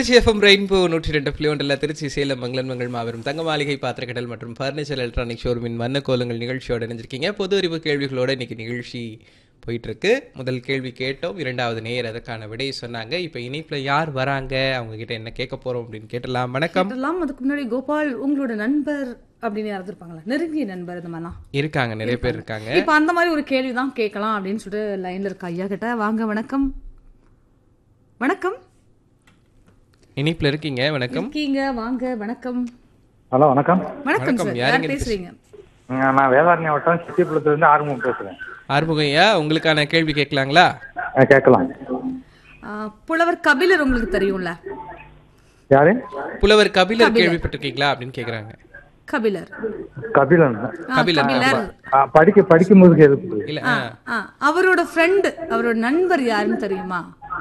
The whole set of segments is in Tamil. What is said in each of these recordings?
திருச்சி எஃப்எம் ரெயின்போ நூற்றி ரெண்டு புள்ளி ஒன்றில் திருச்சி சேலம் மங்களன் மங்கள் மாபெரும் தங்க மாளிகை பாத்திரக்கடல் மற்றும் ஃபர்னிச்சர் எலக்ட்ரானிக் ஷோரூமின் வண்ண கோலங்கள் நிகழ்ச்சியோட இணைஞ்சிருக்கீங்க பொது அறிவு கேள்விகளோட இன்னைக்கு நிகழ்ச்சி போயிட்டு இருக்கு முதல் கேள்வி கேட்டோம் இரண்டாவது நேர் அதற்கான விடையை சொன்னாங்க இப்போ இணைப்புல யார் வராங்க அவங்க கிட்ட என்ன கேட்க போறோம் அப்படின்னு கேட்டலாம் வணக்கம் கேட்டலாம் அதுக்கு முன்னாடி கோபால் உங்களோட நண்பர் அப்படின்னு யாராவது இருப்பாங்களா நெருங்கிய நண்பர் இந்த மாதிரிலாம் இருக்காங்க நிறைய பேர் இருக்காங்க இப்ப அந்த மாதிரி ஒரு கேள்வி தான் கேட்கலாம் அப்படின்னு சொல்லிட்டு லைன்ல இருக்க ஐயா கிட்ட வாங்க வணக்கம் வணக்கம் இணைப்புல இருக்கீங்க வணக்கம் இருக்கீங்க வாங்க வணக்கம் ஹலோ வணக்கம் வணக்கம் வணக்கம், சார் யாருங்க யார் பேசுறீங்க ம், நான் வேதாரண்ய வட்டம் சித்திப்புலத்துலேருந்து ஆறுமுகம் பேசுகிறேன் ஆறுமுகம் ஐயா உங்களுக்கான கேள்வி கேட்கலாங்களா கேட்கலாம் ஆ, புலவர் கபிலர் உங்களுக்கு தெரியும்ல யாரு புலவர் கபிலர் கேள்விப்பட்டிருக்கீங்களா அப்படின்னு கேக்குறாங்க கபிலர் கபிலன் ஆ, கபிலர் கபிலர் ஆ, படிக்க படிக்கும்போது கேள்வி இல்ல ஆ, ஆ, அவரோட ஃப்ரெண்ட் அவரோட நண்பர் யாருன்னு தெரியுமா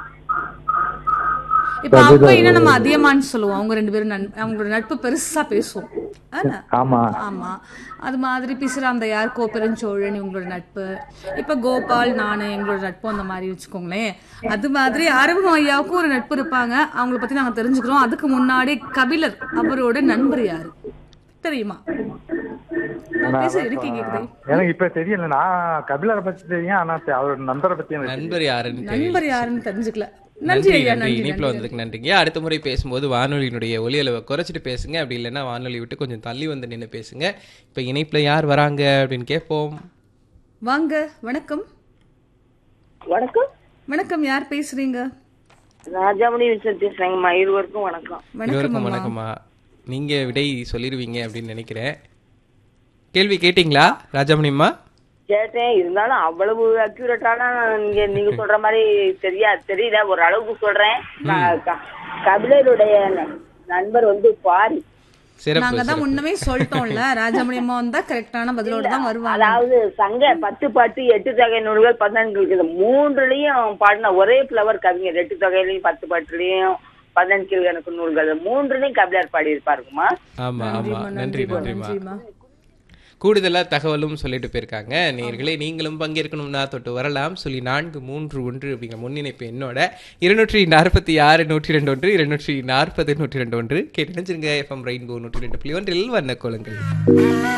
இப்ப அப்ப என்ன நம்ம அதியமான்னு சொல்லுவோம் அவங்க ரெண்டு பேரும் நண்- அவங்களோட நட்பு பெருசா பேசுவோம் ஆனா, ஆமா ஆமா அது மாதிரி பிசிராந்தையார் கோப்பெருஞ்சோழன் இவங்களோட நட்பு இப்ப கோபால் நானு எங்களோட நட்பு அந்த மாதிரி வச்சுக்கோங்களேன் அது மாதிரி அறிமுகம் ஐயாவுக்கும் ஒரு நட்பு இருப்பாங்க அவங்கள பத்தி நாங்க தெரிஞ்சுக்கிறோம் அதுக்கு முன்னாடி கபிலர் அவரோட நண்பர் யாரு தெரியுமா நான் பேச எனக்கு கேக்குது எனக்கு இப்ப தெரியல நான் கபிலரை பத்தி தெரியும் ஆனா தெ- அவரோட நண்பரை பத்தி எனக்கு தெரியல. நண்பர் யாருன்னு தெரியல நண்பர் யாருன்னு தெரிஞ்சுக்கல நன்றி நன்றி ஐயா நன்றி நன்றி இனிப்புல வந்ததுக்கு நன்றிங்க அடுத்த முறை பேசும்போது வானொலியினுடைய ஒலி அளவை குறைச்சிட்டு பேசுங்க அப்படி இல்லைன்னா வானொலி விட்டு கொஞ்சம் தள்ளி வந்து நின்று பேசுங்க இப்போ இணைப்புல யார் வராங்க அப்படின்னு கேட்போம் வாங்க வணக்கம் வணக்கம் வணக்கம் யார் பேசுறீங்க ராஜாமணி விசன் பேசுறேங்கம்மா இருவருக்கும் வணக்கம் வணக்கம் இருவருக்கும் வணக்கம்மா நீங்க விடை சொல்லிடுவீங்க அப்படின்னு நினைக்கிறேன் கேள்வி கேட்டிங்களா ராஜாமணிம்மா கேட்டேன் இருந்தாலும் அவ்வளவு அக்யூரேட்டான நீங்க நீங்க சொல்ற மாதிரி சரியா தெரியல ஒரு அளவுக்கு சொல்றேன் க- க- கபிலருடைய ந- நண்பர் வந்து பாரி சிறப்பு நாங்க தான் முன்னமே சொல்லிட்டோம்ல ராஜாமணி அம்மா வந்தா கரெக்டான பதிலோட தான் வருவாங்க அதாவது சங்க பத்து பாட்டு எட்டு தொகை நூல்கள் பதினெண்டு இருக்குது மூன்றுலயும் பாடின ஒரே ஃபிளவர் கவிஞர் எட்டு தொகையிலையும் பத்து பாட்டுலயும் பதினெண்டு கீழ்கணக்கு நூல்கள் மூன்றுலயும் கபிலர் பாடி இருப்பாருக்குமா ஆமா ஆமா நன்றி நன்றிம்மா நன்றிம்மா கூடுதலா தகவலும் சொல்லிட்டு போயிருக்காங்க நேர்களே நீங்களும் பங்கேற்கணும்னா தொட்டு வரலாம் சொல்லி நான்கு மூன்று ஒன்று அப்படிங்கிற முன்னிணைப்பு என்னோட இருநூற்றி நாற்பத்தி ஆறு நூற்றி ரெண்டு ஒன்று இருநூற்றி நாற்பது நூற்றி ரெண்டு ஒன்று கேட்டு நினைச்சிருங்க எஃப்எம் ரெயின்போ நூற்றி ரெண்டு புள்ளி ஒன்றில் வண்ண கோலங்கள்